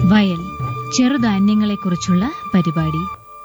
വയൽ ചെറുധാന്യങ്ങളെക്കുറിച്ചുള്ള പരിപാടി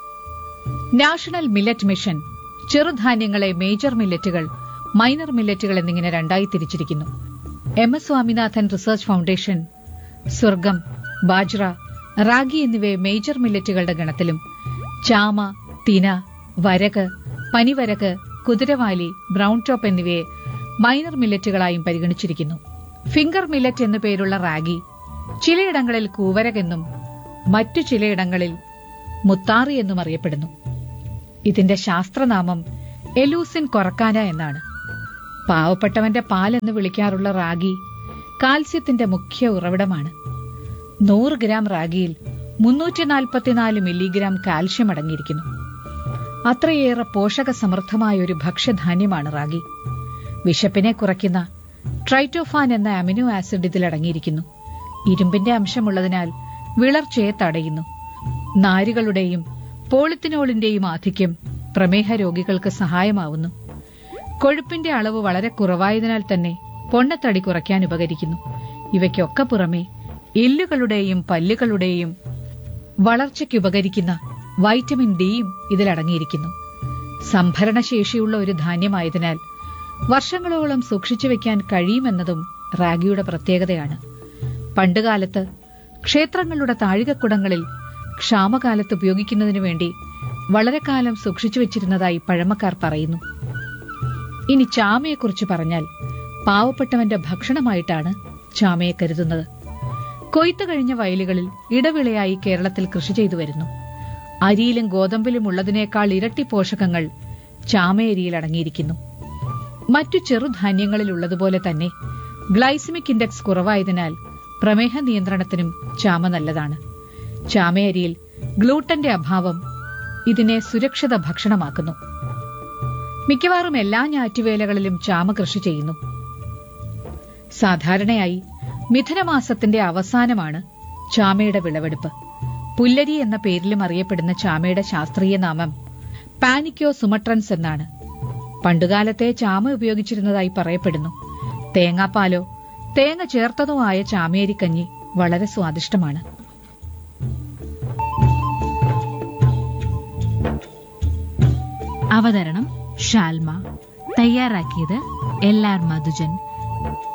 നാഷണൽ മില്ലറ്റ് മിഷൻ ചെറുധാന്യങ്ങളെ മേജർ മില്ലറ്റുകൾ മൈനർ മില്ലറ്റുകൾ എന്നിങ്ങനെ രണ്ടായി തിരിച്ചിരിക്കുന്നു M S Swaminathan research foundation sorghum bajra ragi എന്നിവയെ മേജർ മില്ലറ്റുകളുടെ ഗണത്തിലും ചാമ തിന വരക് പനിവരക് കുതിരവാലി ബ്രൌൺ ടോപ്പ് എന്നിവയെ മൈനർ മില്ലറ്റുകളായും പരിഗണിച്ചിരിക്കുന്നു ഫിംഗർ മില്ലറ്റ് എന്നു പേരുള്ള റാഗി ചിലയിടങ്ങളിൽ കൂവരക് എന്നും മറ്റു ചിലയിടങ്ങളിൽ മുത്താറി എന്നും അറിയപ്പെടുന്നു ഇതിന്റെ ശാസ്ത്രനാമം എലൂസിൻ കൊറക്കാന എന്നാണ് പാവപ്പെട്ടവന്റെ പാൽ എന്ന് വിളിക്കാറുള്ള റാഗി കാൽസ്യത്തിന്റെ മുഖ്യ ഉറവിടമാണ് നൂറ് ഗ്രാം റാഗിയിൽ മുന്നൂറ്റി നാൽപ്പത്തിനാല് മില്ലിഗ്രാം കാൽഷ്യം അടങ്ങിയിരിക്കുന്നു അത്രയേറെ പോഷക സമൃദ്ധമായ ഒരു ഭക്ഷ്യധാന്യമാണ് റാഗി വിശപ്പിനെ കുറയ്ക്കുന്ന ട്രൈറ്റോഫാൻ എന്ന അമിനോ ആസിഡ് ഇതിൽ അടങ്ങിയിരിക്കുന്നു ഇരുമ്പിന്റെ അംശമുള്ളതിനാൽ വിളർച്ചയെ തടയുന്നു നാരുകളുടെയും പോളിത്തിനോളിന്റെയും ആധിക്യം പ്രമേഹ രോഗികൾക്ക് സഹായമാവുന്നു കൊഴുപ്പിന്റെ അളവ് വളരെ കുറവായതിനാൽ തന്നെ പൊണ്ണത്തടി കുറയ്ക്കാൻ ഉപകരിക്കുന്നു ഇവയ്ക്കൊക്കെ പുറമെ എല്ലുകളുടെയും പല്ലുകളുടെയും വളർച്ചയ്ക്ക് ഉപകരിക്കുന്ന വൈറ്റമിൻ ഡിയും ഇതിലടങ്ങിയിരിക്കുന്നു സംഭരണശേഷിയുള്ള ഒരു ധാന്യമായതിനാൽ വർഷങ്ങളോളം സൂക്ഷിച്ചു വെക്കാൻ കഴിയുമെന്നതും റാഗിയുടെ പ്രത്യേകതയാണ് പണ്ടുകാലത്ത് ക്ഷേത്രങ്ങളുടെ താഴികക്കുടങ്ങളിൽ ക്ഷാമകാലത്ത് ഉപയോഗിക്കുന്നതിനു വേണ്ടി വളരെ കാലം സൂക്ഷിച്ചു വെച്ചിരുന്നതായി പഴമക്കാർ പറയുന്നു ഇനി ചാമയെക്കുറിച്ച് പറഞ്ഞാൽ പാവപ്പെട്ടവന്റെ ഭക്ഷണമായിട്ടാണ് ചാമയെ കരുതുന്നത് കൊയ്ത്തു കഴിഞ്ഞ വയലുകളിൽ ഇടവിളയായി കേരളത്തിൽ കൃഷി ചെയ്തു വരുന്നു അരിയിലും ഗോതമ്പിലും ഉള്ളതിനേക്കാൾ ഇരട്ടി പോഷകങ്ങൾ ചാമയരിയിൽ അടങ്ങിയിരിക്കുന്നു മറ്റു ചെറുധാന്യങ്ങളിൽ ഉള്ളതുപോലെ തന്നെ ഗ്ലൈസിമിക് ഇൻഡെക്സ് കുറവായതിനാൽ പ്രമേഹ നിയന്ത്രണത്തിനും ചാമ നല്ലതാണ് ചാമയരിയിൽ ഗ്ലൂട്ടന്റെ അഭാവം ഇതിനെ സുരക്ഷിത ഭക്ഷണമാക്കുന്നു മിക്കവാറും എല്ലാ ഞാറ്റുവേലകളിലും ചാമ കൃഷി ചെയ്യുന്നു സാധാരണയായി മിഥുനമാസത്തിന്റെ അവസാനമാണ് ചാമയുടെ വിളവെടുപ്പ് പുല്ലരി എന്ന പേരിലും അറിയപ്പെടുന്ന ചാമയുടെ ശാസ്ത്രീയ നാമം പാനിക്കോ സുമട്രൻസ് എന്നാണ് പണ്ടുകാലത്തെ ചാമ ഉപയോഗിച്ചിരുന്നതായി പറയപ്പെടുന്നു തേങ്ങാപ്പാലോ തേങ്ങ ചേർത്തതോ ആയ ചാമേരിക്കഞ്ഞി വളരെ സ്വാദിഷ്ടമാണ് അവതരണം ഷാൽമ തയ്യാറാക്കിയത് എൽ ആർ മധുജൻ